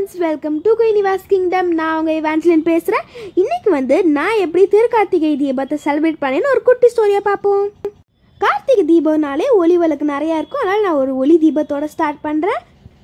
friends welcome to குயினிவாஸ் kingdom நான் உங்கள் இவான்ஸ்லின் பேசுகிறேன் இன்னைக்கு வந்து நான் எப்படி திருக்கார்த்திகை தீபத்தை செலிப்ரேட் பண்ணேன்னு ஒரு குட்டி ஸ்டோரியை பார்ப்போம் கார்த்திகை தீபம்னாலே ஒளி விளக்கு நிறையா இருக்கும் அதனால் நான் ஒரு ஒளி தீபத்தோட ஸ்டார்ட் பண்ணுறேன்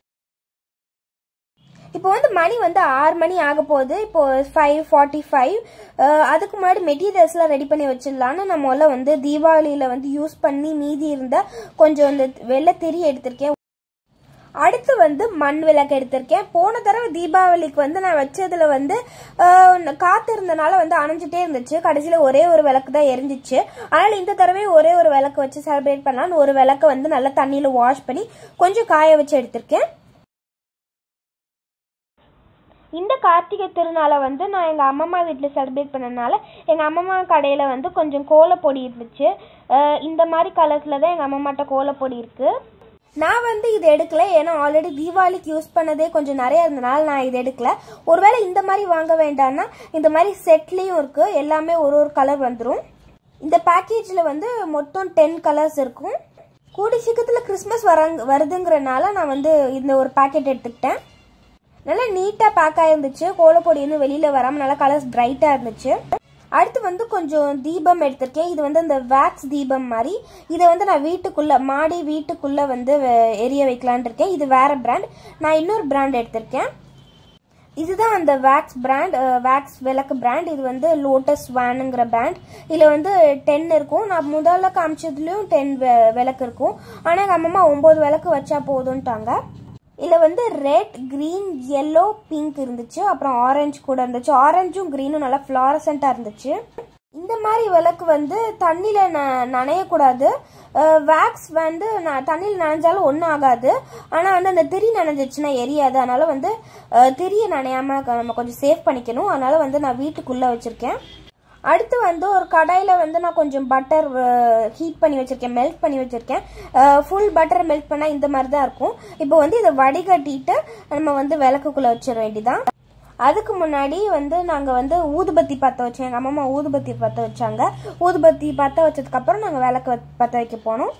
இப்போ வந்து மணி வந்து ஆறு மணி ஆக போகுது இப்போ ஃபைவ் ஃபார்ட்டி ஃபைவ் அதுக்கு முன்னாடி மெட்டீரியல்ஸ்லாம் ரெடி பண்ணி வச்சிடலான்னு நான் முதல்ல வந்து தீபாவளியில் வந்து யூஸ் பண்ணி மீதி இருந்த கொஞ்சம் இந்த வெள்ளை திரி எடுத்திருக்கேன் அடுத்து வந்து மண் விளக்கு எடுத்திருக்கேன் போன தடவை தீபாவளிக்கு வந்து நான் வச்சதுல வந்து ஆஹ், காத்து இருந்தனால வந்து அணைஞ்சிட்டே இருந்துச்சு கடைசியில ஒரே ஒரு விளக்கு தான் எரிஞ்சிச்சு அதனால இந்த தடவை ஒரே ஒரு விளக்கு வச்சு செலிப்ரேட் பண்ணலாம்னு ஒரு விளக்க வந்து நல்லா தண்ணியில வாஷ் பண்ணி கொஞ்சம் காய வச்சு எடுத்திருக்கேன் இந்த கார்த்திகை திருநாளை வந்து நான் எங்கள் அம்மம்மா வீட்டில் செலிப்ரேட் பண்ணனால எங்கள் அம்மம்மா கடையில் வந்து கொஞ்சம் கோலப்பொடி இருந்துச்சு அஹ் இந்த மாதிரி கலர்ஸில் தான் எங்கள் அம்மம்மாட்ட கோலப்பொடி இருக்குது நான் வந்து இது எடுக்கல ஏன்னா ஆல்ரெடி தீபாவளிக்கு யூஸ் பண்ணதே கொஞ்சம் நிறைய இருந்தனால நான் இது எடுக்கல ஒருவேளை இந்த மாதிரி வாங்க வேண்டாம்னா இந்த மாதிரி செட்லேயும் இருக்குது எல்லாமே ஒரு ஒரு கலர் வந்துடும் இந்த பேக்கேஜில் வந்து மொத்தம் டென் கலர்ஸ் இருக்கும் கூடி சீக்கிரத்தில் கிறிஸ்மஸ் வர வருதுங்கிறனால நான் வந்து இந்த ஒரு பேக்கெட் எடுத்துக்கிட்டேன் நல்லா நீட்டாக பேக் ஆயிருந்துச்சு கோலப்பொடி இன்னும் வெளியில் வராமல் நல்லா கலர்ஸ் பிரைட்டாக இருந்துச்சு அடுத்து வந்து கொஞ்சம் தீபம் எடுத்திருக்கேன் இது வந்து இந்த வேக்ஸ் தீபம் மாதிரி இதை வந்து நான் வீட்டுக்குள்ளே மாடி வீட்டுக்குள்ளே வந்து வெ- எரிய வைக்கலான் இருக்கேன் இது வேற பிராண்ட் நான் இன்னொரு பிராண்ட் எடுத்திருக்கேன் இதுதான் அந்த வேக்ஸ் பிராண்ட் வேக்ஸ் விளக்கு பிராண்ட் இது வந்து லோட்டஸ் வேனுங்கிற பிராண்ட் இதில் வந்து டென் இருக்கும் நான் முதல்ல காமிச்சதுலேயும் டென் விளக்கு இருக்கும் ஆனால் எங்கள் அம்மம்மா ஒம்பது விளக்கு வச்சா போதும்ட்டாங்க இதில் வந்து ரெட் க்ரீன் yellow பிங்க் இருந்துச்சு அப்புறம் ஆரஞ்சு கூட இருந்துச்சு ஆரஞ்சும் க்ரீனும் நல்லா ஃப்ளாரசண்ட்டாக இருந்துச்சு இந்த மாதிரி விளக்கு வந்து தண்ணியில் ந நனையக்கூடாது வேக்ஸ் வந்து நான் தண்ணியில் நனைஞ்சாலும் ஒன்றும் ஆகாது ஆனால் வந்து அந்த திரி நனைஞ்சிச்சுன்னா எரியாது அதனால வந்து அஹ், திரியை நனையாமல் நம்ம கொஞ்சம் சேவ் பண்ணிக்கணும் அதனால வந்து நான் வீட்டுக்குள்ளே வச்சுருக்கேன் அடுத்து வந்து ஒரு கடாயில் வந்து நான் கொஞ்சம் பட்டர் ஹீட் பண்ணி வச்சிருக்கேன் மெல்ட் பண்ணி வச்சிருக்கேன் ஃபுல் பட்டர் மெல்ட் பண்ணால் இந்த மாதிரி தான் இருக்கும் இப்போ வந்து இதை வடிகட்டிட்டு நம்ம வந்து விளக்குக்குள்ளே வச்சிட வேண்டியதான் அதுக்கு முன்னாடி வந்து நாங்கள் வந்து ஊதுபத்தி பற்ற வச்சோம் எங்கள் அம்மா ஊதுபத்தி பற்ற வச்சாங்க ஊதுபத்தி பற்ற வச்சதுக்கப்புறம் நாங்கள் விளக்கு வ- பற்ற வைக்க போனோம்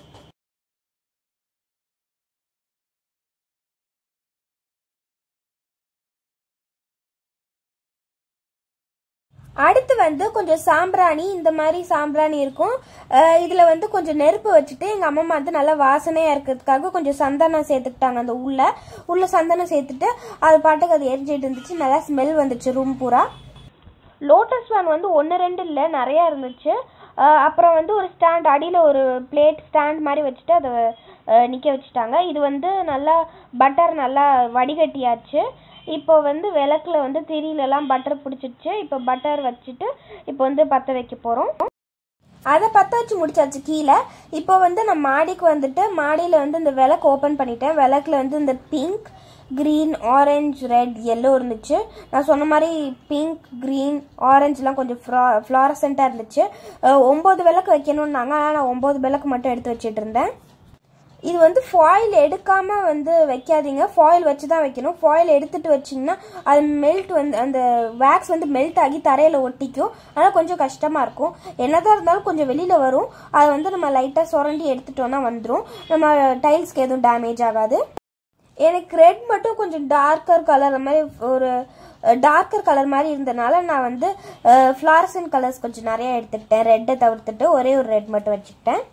அடுத்து வந்து கொஞ்சம் சாம்பிராணி இந்த மாதிரி சாம்பிராணி இருக்கும் அஹ் இதுல வந்து கொஞ்சம் நெருப்பு வச்சுட்டு எங்க அம்மா வந்து நல்லா வாசனையா இருக்கிறதுக்காக கொஞ்சம் சந்தனம் சேர்த்துக்கிட்டாங்க அந்த உள்ள உள்ள சந்தனம் சேர்த்துட்டு அது பாட்டுக்கு அது எரிஞ்சிட்டு இருந்துச்சு நல்லா ஸ்மெல் வந்துச்சு ரூம் பூரா லோட்டஸ் வேன் வந்து ஒன்று ரெண்டு இல்லை நிறையா இருந்துச்சு அஹ் அப்புறம் வந்து ஒரு ஸ்டாண்ட் அடியில் ஒரு பிளேட் ஸ்டாண்ட் மாதிரி வச்சுட்டு அதை நிற்க வச்சுட்டாங்க இது வந்து நல்லா பட்டர் நல்லா வடிகட்டியாச்சு இப்போ வந்து விளக்குல வந்து திரியிலலாம் பட்டர் பிடிச்சிடுச்சு இப்போ பட்டர் வச்சுட்டு இப்போ வந்து பற்ற வைக்க போகிறோம் அதை பற்ற வச்சு முடிச்சாச்சு கீழே இப்போ வந்து நான் மாடிக்கு வந்துட்டு மாடியில் வந்து இந்த விளக்கு ஓப்பன் பண்ணிட்டேன் விளக்குல வந்து இந்த pink green orange red yellow இருந்துச்சு நான் சொன்ன மாதிரி பிங்க் க்ரீன் ஆரஞ்சுலாம் கொஞ்சம் ஃப்ளா ஃப்ளாரசண்ட்டாக இருந்துச்சு அஹ் ஒம்பது விளக்கு வைக்கணும்னாங்க ஆனால் நான் ஒம்பது விளக்கு மட்டும் எடுத்து வச்சிட்டு இருந்தேன் இது வந்து ஃபாயில் எடுக்காம வந்து வைக்காதீங்க ஃபாயில் வச்சு தான் வைக்கணும் ஃபாயில் எடுத்துட்டு வச்சிங்கன்னா அது மெல்ட் வந்து அந்த வேக்ஸ் வந்து மெல்ட் ஆகி தரையில் ஒட்டிக்கும் அதனால் கொஞ்சம் கஷ்டமாக இருக்கும் என்னதான் இருந்தாலும் கொஞ்சம் வெளியில் வரும் அதை வந்து நம்ம லைட்டாக சுரண்டி எடுத்துட்டோம்னா வந்துடும் நம்ம டைல்ஸ்க்கு எதுவும் டேமேஜ் ஆகாது எனக்கு ரெட் மட்டும் கொஞ்சம் டார்க்கர் கலர் அந்த மாதிரி ஒரு டார்க்கர் கலர் மாதிரி இருந்தனால நான் வந்து ஃப்ளாரசன் கலர்ஸ் கொஞ்சம் நிறைய எடுத்துக்கிட்டேன் ரெட்டை தவிர்த்துட்டு ஒரே ஒரு ரெட் மட்டும் வச்சுக்கிட்டேன்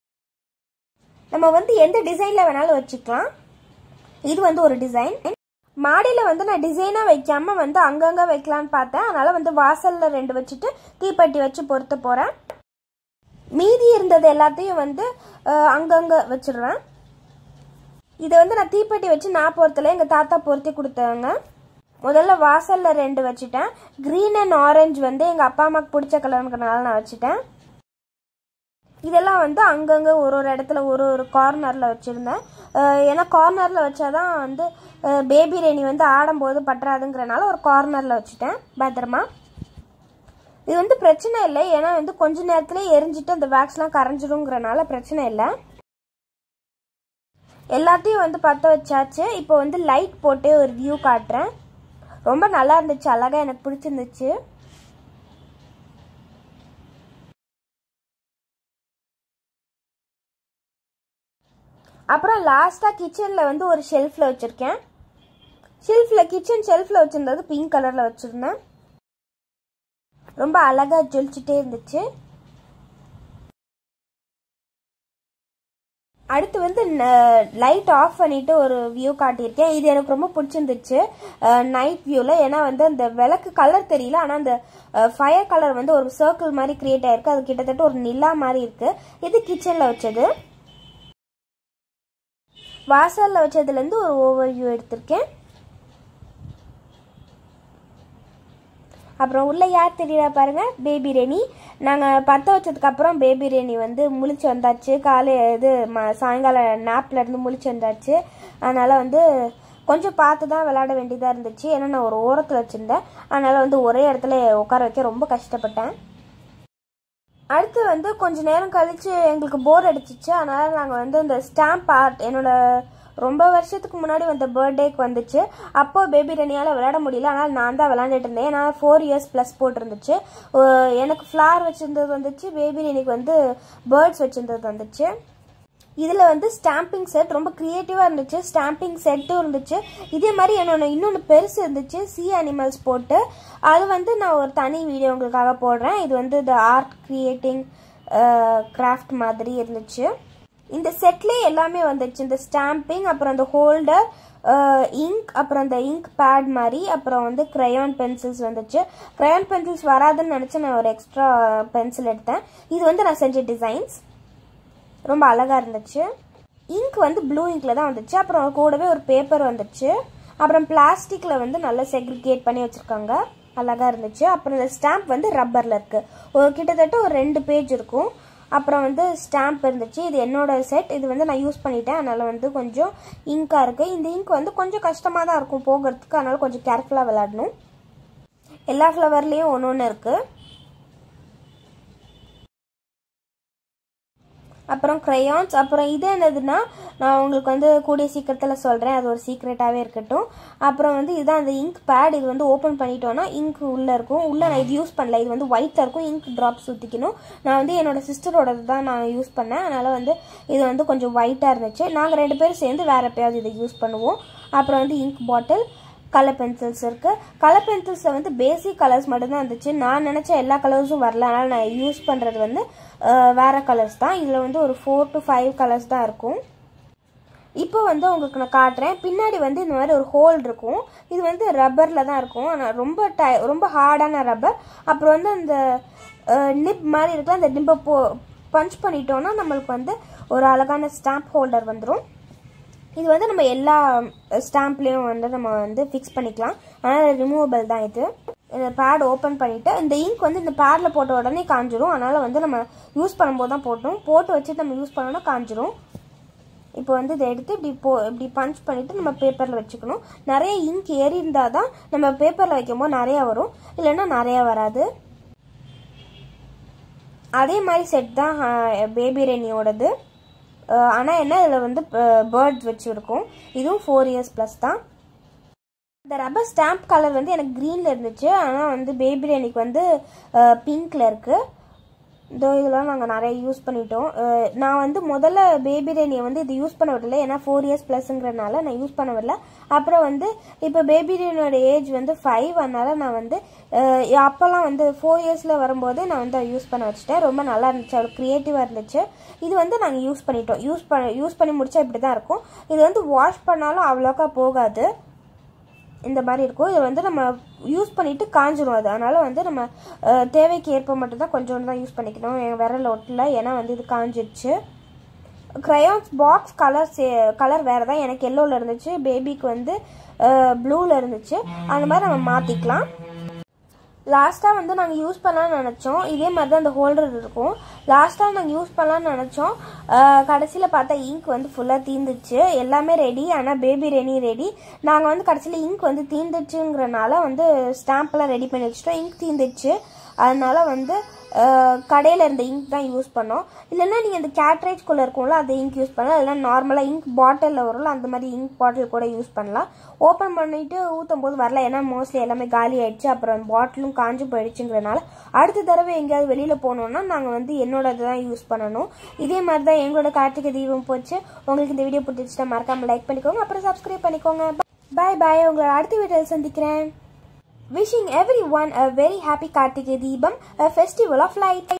நம்ம வந்து எந்த டிசைனில் வேணாலும் வச்சுக்கலாம் இது வந்து ஒரு டிசைன் மாடியில் வந்து நான் டிசைனாக வைக்காம வந்து அங்கங்கே வைக்கலான்னு பார்த்தேன் அதனால வந்து வாசலில் ரெண்டு வச்சுட்டு தீப்பெட்டி வச்சு பொருத்த போகிறேன் மீதி இருந்தது எல்லாத்தையும் வந்து அஹ், அங்கங்கே வச்சிடுவேன் இதை வந்து நான் தீப்பெட்டி வச்சு நான் பொறுத்தல எங்கள் தாத்தா பொருத்தி கொடுத்தாங்க முதல்ல வாசலில் ரெண்டு வச்சுட்டேன் க்ரீன் அண்ட் ஆரஞ்சு வந்து எங்கள் அப்பா அம்மாவுக்கு பிடிச்ச கலருங்கிறனால நான் வச்சுட்டேன் இதெல்லாம் வந்து அங்கங்கே ஒரு ஒரு இடத்துல ஒரு ஒரு கார்னரில் வச்சுருந்தேன் அஹ் ஏன்னா கார்னரில் வச்சாதான் வந்து பேபி ரெனி வந்து ஆடும்போது பற்றாதுங்கிறனால ஒரு கார்னரில் வச்சுட்டேன் பத்திரமா இது வந்து பிரச்சனை இல்லை ஏன்னா வந்து கொஞ்ச நேரத்துல எரிஞ்சிட்டு அந்த வேக்ஸ்லாம் கரைஞ்சிருங்கிறனால பிரச்சனை இல்லை எல்லாத்தையும் வந்து பற்ற வச்சாச்சு இப்போ வந்து லைட் போட்டு ஒரு வியூ காட்டுறேன் ரொம்ப நல்லா இருந்துச்சு அழகாக எனக்கு பிடிச்சிருந்துச்சு அப்புறம் லாஸ்ட்டாக கிச்சனில் வந்து ஒரு ஷெல்ஃபில் வச்சுருக்கேன் ஷெல்ஃபில் கிச்சன் ஷெல்ஃபில் வச்சுருந்தது பிங்க் கலரில் வச்சுருந்தேன் ரொம்ப அழகாக ஜொலிச்சுட்டே இருந்துச்சு அடுத்து வந்து லைட் ஆஃப் பண்ணிட்டு ஒரு வியூ காட்டியிருக்கேன் இது எனக்கு ரொம்ப பிடிச்சிருந்துச்சு நைட் வியூவில் ஏன்னா வந்து அந்த விளக்கு கலர் தெரியல ஆனால் அந்த ஃபயர் கலர் வந்து ஒரு சர்க்கிள் மாதிரி கிரியேட் ஆயிருக்கு அது கிட்டத்தட்ட ஒரு நிலா மாதிரி இருக்கு இது கிச்சனில் வச்சது வாசலில் வச்சதுலேருந்து ஒரு ஓவர் வியூ எடுத்திருக்கேன் அப்புறம் உள்ள யார் தெரியல பாருங்க பேபி ரெனி நாங்கள் பற்ற வச்சதுக்கு அப்புறம் பேபி ரெனி வந்து முழிச்சு வந்தாச்சு காலை இது ம சாயங்காலம் நாப்ல இருந்து முழிச்சு வந்தாச்சு அதனால வந்து கொஞ்சம் பார்த்து தான் விளையாட வேண்டியதாக இருந்துச்சு ஏன்னா நான் ஒரு ஓரத்தில் வச்சுருந்தேன் அதனால வந்து ஒரே இடத்துல உட்கார வைக்க ரொம்ப கஷ்டப்பட்டேன் அடுத்து வந்து கொஞ்ச நேரம் கழிச்சு எங்களுக்கு போர் அடிச்சிச்சு அதனால நாங்கள் வந்து இந்த ஸ்டாம்ப் ஆர்ட் என்னோட ரொம்ப வருஷத்துக்கு முன்னாடி வந்த பர்த்டேக்கு வந்துச்சு அப்போ பேபி ரெனியால் விளையாட முடியல ஆனால் நான் தான் விளையாண்டுட்டு இருந்தேன் ஏன்னா ஃபோர் இயர்ஸ் ப்ளஸ் போட்டிருந்துச்சு அஹ் எனக்கு ஃப்ளார் வச்சிருந்தது வந்துச்சு பேபி ரெனிக்கு வந்து பேர்ட்ஸ் வச்சிருந்தது வந்துச்சு இதில் வந்து ஸ்டாம்பிங் செட் ரொம்ப க்ரியேட்டிவாக இருந்துச்சு ஸ்டாம்பிங் செட்டும் இருந்துச்சு இதே மாதிரி என்னோட இன்னொன்று பெருசு இருந்துச்சு சி அனிமல்ஸ் போட்டு அது வந்து நான் ஒரு தனி வீடியோ உங்களுக்காக போடுறேன் இது வந்து இந்த ஆர்ட் கிரியேட்டிங் கிராஃப்ட் மாதிரி இருந்துச்சு இந்த செட்லேயே எல்லாமே வந்துச்சு இந்த ஸ்டாம்பிங் அப்புறம் இந்த ஹோல்டர் இங்க் அப்புறம் இந்த இங்க் பேட் மாதிரி அப்புறம் வந்து க்ரையான் பென்சில்ஸ் வந்துச்சு க்ரையான் பென்சில்ஸ் வராதுன்னு நினச்சி நான் ஒரு எக்ஸ்ட்ரா பென்சில் எடுத்தேன் இது வந்து நான் செஞ்ச டிசைன்ஸ் ரொம்ப அழகாக இருந்துச்சு இங்க் வந்து ப்ளூ இங்க்ல தான் வந்துச்சு அப்புறம் கூடவே ஒரு பேப்பர் வந்துச்சு அப்புறம் பிளாஸ்டிக்கில் வந்து நல்லா செக்ரிகேட் பண்ணி வச்சுருக்காங்க அழகாக இருந்துச்சு அப்புறம் இந்த ஸ்டாம்ப் வந்து ரப்பரில் இருக்குது ஒரு கிட்டத்தட்ட ஒரு ரெண்டு பேஜ் இருக்கும் அப்புறம் வந்து ஸ்டாம்ப் இருந்துச்சு இது என்னோட செட் இது வந்து நான் யூஸ் பண்ணிட்டேன் அதனால் வந்து கொஞ்சம் இங்காக இருக்குது இந்த இங்க் வந்து கொஞ்சம் கஷ்டமாக தான் இருக்கும் போகிறதுக்கு அதனால் கொஞ்சம் கேர்ஃபுல்லாக விளாடணும் எல்லா ஃப்ளவர்லேயும் ஒன்று ஒன்று இருக்குது அப்புறம் க்ரையான்ஸ் அப்புறம் இது என்னதுன்னா நான் உங்களுக்கு வந்து கூடிய சீக்கிரத்தில் சொல்கிறேன் அது ஒரு சீக்ரெட்டாகவே இருக்கட்டும் அப்புறம் வந்து இதுதான் அந்த இங்க் பேட் இது வந்து ஓப்பன் பண்ணிட்டோன்னா இங்க் உள்ளே இருக்கும் உள்ளே நான் இது யூஸ் பண்ணல இது வந்து ஒயிட்டில் இருக்கும் இங்க் ட்ராப்ஸ் ஊற்றிக்கணும் நான் வந்து என்னோட சிஸ்டரோடது தான் நான் யூஸ் பண்ணேன் அதனால் வந்து இது வந்து கொஞ்சம் ஒயிட்டாக இருந்துச்சு நாங்கள் ரெண்டு பேரும் சேர்ந்து வேறு எப்பயாவது இதை யூஸ் பண்ணுவோம் அப்புறம் வந்து இங்க் பாட்டில் கலர் பென்சில்ஸ் இருக்குது கலர் பென்சில்ஸில் வந்து பேசிக் கலர்ஸ் மட்டும்தான் இருந்துச்சு நான் நினச்ச எல்லா கலர்ஸும் வரல அதனால் நான் யூஸ் பண்ணுறது வந்து அஹ், வேற கலர்ஸ் தான் இதில் வந்து ஒரு ஃபோர் டு ஃபைவ் கலர்ஸ் தான் இருக்கும் இப்போ வந்து உங்களுக்கு நான் காட்டுறேன் பின்னாடி வந்து இந்த மாதிரி ஒரு ஹோல் இருக்கும் இது வந்து ரப்பரில் தான் இருக்கும் ஆனால் ரொம்ப டை ரொம்ப ஹார்டான ரப்பர் அப்புறம் வந்து அந்த நிப் மாதிரி இருக்குல்ல அந்த நிப்பை போ பஞ்ச் பண்ணிட்டோன்னா நம்மளுக்கு வந்து ஒரு அழகான ஸ்டாம்ப் ஹோல்டர் வந்துடும் இது வந்து நம்ம எல்லா ஸ்டாம்ப்லேயும் வந்து நம்ம வந்து ஃபிக்ஸ் பண்ணிக்கலாம் அதனால் ரிமூவபிள் தான் இது இந்த பேட் ஓப்பன் பண்ணிவிட்டு இந்த இங்க் வந்து இந்த பேடில் போட்ட உடனே காஞ்சிரும் அதனால் வந்து நம்ம யூஸ் பண்ணும்போது தான் போட்டோம் போட்டு வச்சுட்டு நம்ம யூஸ் பண்ணோன்னா காஞ்சிரும் இப்போ வந்து இதை எடுத்து இப்படி போ இப்படி பஞ்ச் பண்ணிவிட்டு நம்ம பேப்பரில் வச்சுக்கணும் நிறைய இங்க் ஏறி இருந்தால் தான் நம்ம பேப்பரில் வைக்கும்போது நிறையா வரும் இல்லைன்னா நிறையா வராது அதே மாதிரி செட் தான் பேபி ரெனியோடது ஆனால் என்ன இதில் வந்து பேர்ட்ஸ் வச்சுருக்கோம் இதுவும் ஃபோர் இயர்ஸ் ப்ளஸ் தான் இந்த ரப்பர் ஸ்டாம்ப் கலர் வந்து எனக்கு க்ரீனில் இருந்துச்சு ஆனால் வந்து பேபி ரெனிக்கு வந்து பிங்க்கில் இருக்குது இதோ இதெல்லாம் நாங்கள் நிறைய யூஸ் பண்ணிட்டோம் அஹ் நான் வந்து முதல்ல பேபி ரேனியை வந்து இது யூஸ் பண்ண விடல ஏன்னா ஃபோர் இயர்ஸ் ப்ளஸ்ங்கிறனால நான் யூஸ் பண்ண விடல அப்புறம் வந்து இப்போ பேபி ரேனியோட ஏஜ் வந்து ஃபைவ் அதனால நான் வந்து அஹ் அப்போல்லாம் வந்து ஃபோர் இயர்ஸில் வரும்போது நான் வந்து அதை யூஸ் பண்ண வச்சுட்டேன் ரொம்ப நல்லா இருந்துச்சு அவ்வளோ க்ரியேட்டிவாக இருந்துச்சு இது வந்து நாங்கள் யூஸ் பண்ணிட்டோம் யூஸ் பண்ண யூஸ் பண்ணி முடிச்சா இப்படி தான் இருக்கும் இது வந்து வாஷ் பண்ணாலும் அவ்வளோக்கா போகாது இந்த மாதிரி இருக்கும் இது வந்து நம்ம யூஸ் பண்ணிட்டு காஞ்சிரும் அது அதனால வந்து நம்ம அஹ், தேவைக்கு ஏற்ப மட்டும்தான் கொஞ்சோண்டு தான் யூஸ் பண்ணிக்கணும் என் விரல் ஒட்டல ஏன்னா வந்து இது காஞ்சிருச்சு க்ரையான்ஸ் பாக்ஸ் கலர் சே கலர் வேறு தான் எனக்கு எல்லோவில் இருந்துச்சு பேபிக்கு வந்து ப்ளூவில் இருந்துச்சு அந்த மாதிரி நம்ம மாற்றிக்கலாம் லாஸ்ட்டாக வந்து நாங்கள் யூஸ் பண்ணலாம்னு நினச்சோம் இதே மாதிரி தான் அந்த ஹோல்டர் இருக்கும் லாஸ்ட்டாக நாங்கள் யூஸ் பண்ணலாம்னு நினச்சோம் கடைசியில் பார்த்தா இங்க் வந்து ஃபுல்லாக தீந்துச்சு எல்லாமே ரெடி ஆனால் பேபி ரெனி ரெடி நாங்கள் வந்து கடைசியில் இங்க் வந்து தீந்துச்சுங்கிறனால வந்து ஸ்டாம்ப்லாம் ரெடி பண்ணி வச்சுட்டோம் இங்க் தீந்துச்சு அதனால வந்து கடையில் இருந்த இங்க் தான் யூஸ் பண்ணோம் இல்லைன்னா நீங்கள் இந்த கேட்ரேஜ்குள்ளே இருக்கும்ல அந்த இங்க் யூஸ் பண்ணலாம் இல்லைன்னா நார்மலாக இங்க் பாட்டிலில் வரும்ல அந்த மாதிரி இங்க் பாட்டில் கூட யூஸ் பண்ணலாம் ஓப்பன் பண்ணிட்டு ஊற்றும் போது வரல ஏன்னா மோஸ்ட்லி எல்லாமே காலி ஆயிடுச்சு அப்புறம் பாட்டிலும் காஞ்சு போயிடுச்சுங்கிறனால அடுத்த தடவை எங்கேயாவது வெளியில் போனோம்னா நாங்கள் வந்து என்னோட தான் யூஸ் பண்ணணும் இதே மாதிரி தான் எங்களோட கார்த்திகை தீபம் போச்சு உங்களுக்கு இந்த வீடியோ பிடிச்சிட்டா மறக்காமல் லைக் பண்ணிக்கோங்க அப்புறம் சப்ஸ்கிரைப் பண்ணிக்கோங்க பாய் பாய் உங்களை அடுத்த வீடியோவில் சந்திக்கிறேன் wishing everyone a very happy Karthigai Deepam uh festival of light